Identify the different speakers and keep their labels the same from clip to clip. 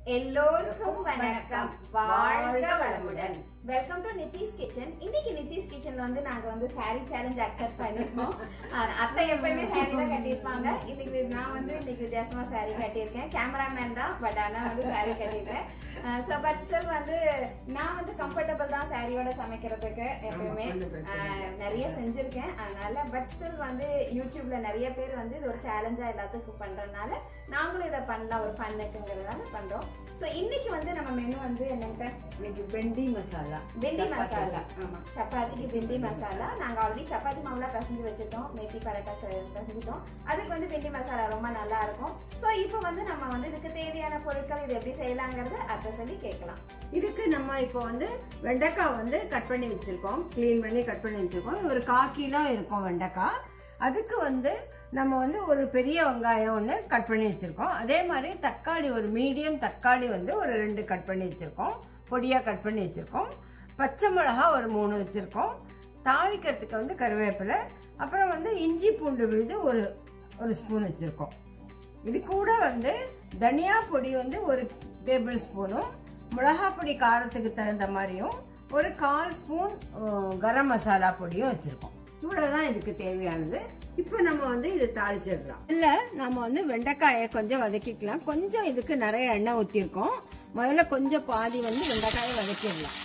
Speaker 1: எல்லோருக்கும் வணக்கம் வாழ்க வளமுடன் வெல்கம் டு நிதிஷ் கிச்சன் இன்னைக்கு நிதிஷ் கிச்சன்ல வந்து நாங்க வந்து saree சேலஞ்ச் அக்செப்ட் பண்ணிருக்கோம் அஹ் அத்தை எப்பயுமே saree தான் கட்டியிருப்பாங்க இன்னைக்கு நான் வந்து இன்னைக்கு வித்தியாசமா saree கட்டியிருக்கேன் கேமராமேன் தான் பட் ஆனா வந்து saree கட்டியிருக்கேன் ஸோ பட் ஸ்டில் வந்து நான் வந்து கம்ஃபர்டபுள் தான் சாரியோட சமைக்கிறதுக்கு எப்பயுமே அஹ் நிறைய செஞ்சிருக்கேன் அதனால பட் ஸ்டில் வந்து யூடியூப்ல நிறைய பேர் வந்து இது ஒரு சேலஞ்சா எல்லாத்துக்கும் பண்றதுனால நாங்களும் இதை பண்ணலாம் ஒரு பண்ணுக்குங்கிறதுனால பண்றோம் ஸோ இன்னைக்கு வந்து நம்ம மெனு வந்து என்னங்க
Speaker 2: இன்னைக்கு வெண்டி மசாலா
Speaker 1: வெண்டி மசாலா ஆமா சப்பாத்திக்கு வெண்டி மசாலா நாங்க ஆல்ரெடி சப்பாத்தி மாவுலாம் பிசைஞ்சு வச்சுட்டோம் மேத்தி பரோட்டா செ- பிசைஞ்சிட்டோம் அதுக்கு வந்து வெண்டி மசாலா ரொம்ப நல்லா இருக்கும் ஸோ இப்போ வந்து நம்ம வந்து இதுக்கு தேவையான பொருட்கள் இது எப்படி செய்யலாங்கிறது அத்தை சொல்லி கேட்கலாம்
Speaker 2: இதுக்கு நம்ம இப்போ வந்து வெண்டைக்காய் வந்து கட் பண்ணி வச்சிருக்கோம் க்ளீன் பண்ணி கட் பண்ணி வச்சிருக்கோம் ஒரு கால் கிலோ இருக்கும் வெண்டைக்காய் அதுக்கு வந்து நம்ம வந்து ஒரு பெரிய வெங்காயம் ஒன்று கட் பண்ணி வச்சிருக்கோம் அதே மாதிரி தக்காளி ஒரு மீடியம் தக்காளி வந்து ஒரு ரெண்டு கட் பண்ணி வச்சிருக்கோம் பொடியாக கட் பண்ணி வச்சிருக்கோம் பச்சை மிளகா ஒரு மூணு வச்சிருக்கோம் தாளிக்கிறதுக்கு வந்து கருவேப்பிலை அப்புறம் வந்து இஞ்சி பூண்டு விழுது ஒரு ஒரு ஸ்பூன் வச்சிருக்கோம் இது கூட வந்து தனியா பொடி வந்து ஒரு டேபிள் ஸ்பூனும் மிளகா பொடி காரத்துக்கு தகுந்த மாதிரியும் ஒரு கால் ஸ்பூன் அஹ், கரம் மசாலா பொடியும் வச்சிருக்கோம் இவ்வளவுதான் இதுக்கு தேவையானது இப்போ நம்ம வந்து இது தாளிச்சிடலாம் இல்ல நம்ம வந்து வெண்டைக்காயை கொஞ்சம் வதக்கிக்கலாம் கொஞ்சம் இதுக்கு நிறைய எண்ணெய் ஊற்றிருக்கோம் முதல்ல கொஞ்சம் பாதி வந்து வெண்டைக்காயை வதக்கிடலாம்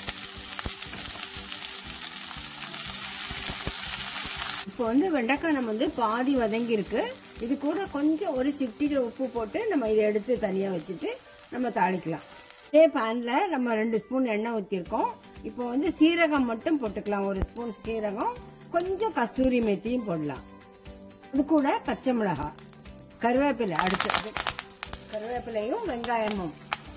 Speaker 2: இப்போ வந்து வெண்டைக்காய் நம்ம வந்து பாதி வதங்கி இருக்கு இது கூட கொஞ்சம் ஒரு சிட்டிகை உப்பு போட்டு நம்ம இதை எடுத்து தனியாக வச்சுட்டு நம்ம தாளிக்கலாம் இதே பேனில் நம்ம ரெண்டு ஸ்பூன் எண்ணெய் ஊற்றிருக்கோம் இப்போ வந்து சீரகம் மட்டும் போட்டுக்கலாம் ஒரு ஸ்பூன் சீரகம் கொஞ்சம் கஸ்தூரி மெத்தியும் போடலாம் இது கூட பச்சை மிளகாய் கருவேப்பிலை அடுத்து கருவேப்பிலையும் வெங்காயமும்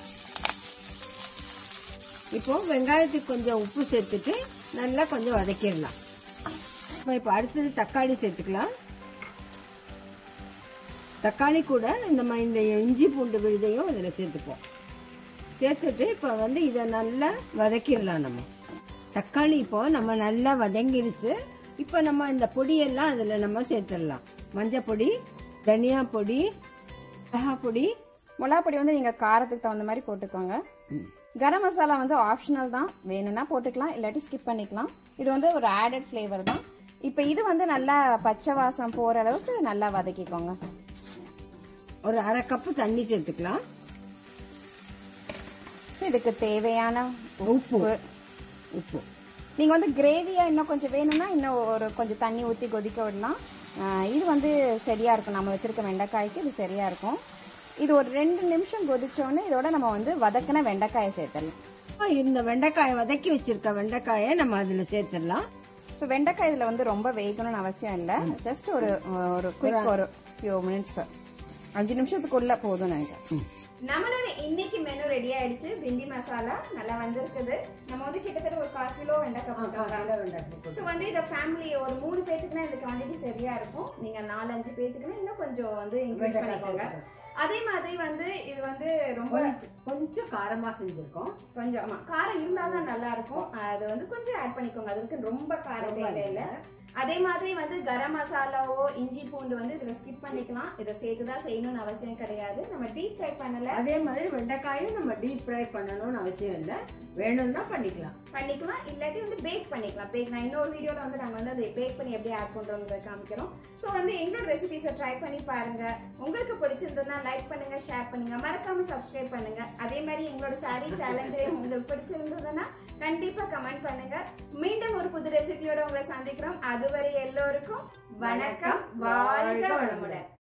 Speaker 2: இப்போ வெங்காயத்துக்கு கொஞ்சம் உப்பு சேர்த்துட்டு நல்லா கொஞ்சம் வதக்கிடலாம் நம்ம இப்போ அடுத்தது தக்காளி சேர்த்துக்கலாம் தக்காளி கூட இந்த மாதிரி இந்த இஞ்சி பூண்டு விழுதையும் இதில் சேர்த்துப்போம் சேர்த்துட்டு இப்போ வந்து இதை நல்லா வதக்கிடலாம் நம்ம தக்காளி இப்போ நம்ம நல்லா வதங்கிருச்சு இப்போ நம்ம இந்த பொடியெல்லாம் அதில் நம்ம சேர்த்துடலாம் மஞ்சள் பொடி தனியா பொடி மிளகா பொடி
Speaker 1: மிளகா பொடி வந்து நீங்க காரத்துக்கு தகுந்த மாதிரி போட்டுக்கோங்க கரம் மசாலா வந்து ஆப்ஷனல் தான் வேணும்னா போட்டுக்கலாம் இல்லாட்டி ஸ்கிப் பண்ணிக்கலாம் இது வந்து ஒரு ஆடட் ஃப்ளேவர் தான் இப்போ இது வந்து நல்லா பச்சை வாசம் போற அளவுக்கு நல்லா வதக்கிக்கோங்க
Speaker 2: ஒரு அரை கப்பு தண்ணி சேர்த்துக்கலாம்
Speaker 1: இதுக்கு தேவையான
Speaker 2: உப்பு உப்பு
Speaker 1: நீங்க வந்து கிரேவியா இன்னும் கொஞ்சம் வேணும்னா இன்னும் ஒரு கொஞ்சம் தண்ணி ஊற்றி கொதிக்க விடலாம் ஆஹ் இது வந்து சரியா இருக்கும் நம்ம வச்சிருக்க வெண்டைக்காய்க்கு இது சரியா இருக்கும் இது ஒரு ரெண்டு நிமிஷம் கொதிச்சோடனே இதோட நம்ம வந்து வதக்கின வெண்டைக்காயை சேர்த்துடலாம்
Speaker 2: இந்த வெண்டைக்காயை வதக்கி வச்சிருக்க வெண்டைக்காயை நம்ம அதில் சேர்த்துடலாம்
Speaker 1: ஸோ வெண்டைக்காய் இதில் வந்து ரொம்ப வேகணும்னு அவசியம் இல்லை ஜஸ்ட் ஒரு ஒரு குயிக் ஒரு ஃபியூ மினிட்ஸ் அஞ்சு நிமிஷத்துக்குள்ள போதும் நினைக்கிறேன் நம்மளோட இன்னைக்கு மெனு ரெடி ஆயிடுச்சு பிண்டி மசாலா நல்லா வந்திருக்குது நம்ம வந்து கிட்டத்தட்ட ஒரு கால் கிலோ வெண்டைக்காய் போட்டோம் ஸோ வந்து இதை ஃபேமிலி ஒரு மூணு பேத்துக்குனா இந்த குவான்டிட்டி சரியா இருக்கும் நீங்க நாலு அஞ்சு பேத்துக்குனா இன்னும் கொஞ்சம் வந்து இன்க்ரீஸ் பண்ணிக்கோங்க அதே மாதிரி வந்து இது வந்து ரொம்ப
Speaker 2: கொஞ்சம் காரமா செஞ்சிருக்கோம்
Speaker 1: கொஞ்சம் ஆமா காரம் இருந்தாதான் நல்லா இருக்கும் அது வந்து கொஞ்சம் ஆட் பண்ணிக்கோங்க அதுக்கு ரொம்ப காரம் தேவையில்லை அதே மாதிரி வந்து கரம் மசாலாவோ இஞ்சி பூண்டு வந்து இதுல ஸ்கிப் பண்ணிக்கலாம் இதை சேர்த்துதான் செய்யணும்னு அவசியம் கிடையாது நம்ம டீப் ஃப்ரை பண்ணல
Speaker 2: அதே மாதிரி வெண்டைக்காயும் நம்ம டீப் ஃப்ரை பண்ணணும்னு அவசியம் இல்லை வேணும்னா பண்ணிக்கலாம்
Speaker 1: பண்ணிக்கலாம் இல்லாட்டி வந்து பேக் பண்ணிக்கலாம் பேக் நான் இன்னொரு வீடியோல வந்து நாங்க வந்து அதை பேக் பண்ணி எப்படி ஆட் பண்றோம்ன்றத காமிக்கிறோம் ஸோ வந்து எங்களோட ரெசிபிஸை ட்ரை பண்ணி பாருங்க உங்களுக்கு பிடிச்சிருந்ததுன்னா லைக் பண்ணுங்க ஷேர் பண்ணுங்க மறக்காம சப்ஸ்கிரைப் பண்ணுங்க அதே மாதிரி எங்களோட சாரி சேலஞ்சு உங்களுக்கு பிடிச்சிருந்ததுன்னா கண்டிப்பா கமெண்ட் பண்ணுங்க மீண்டும் ஒரு புது ரெசிபியோட உங்களை சந்திக்கிறோம் அதுவரை எல்லோருக்கும் வணக்கம் வாழ்க வளமுடன்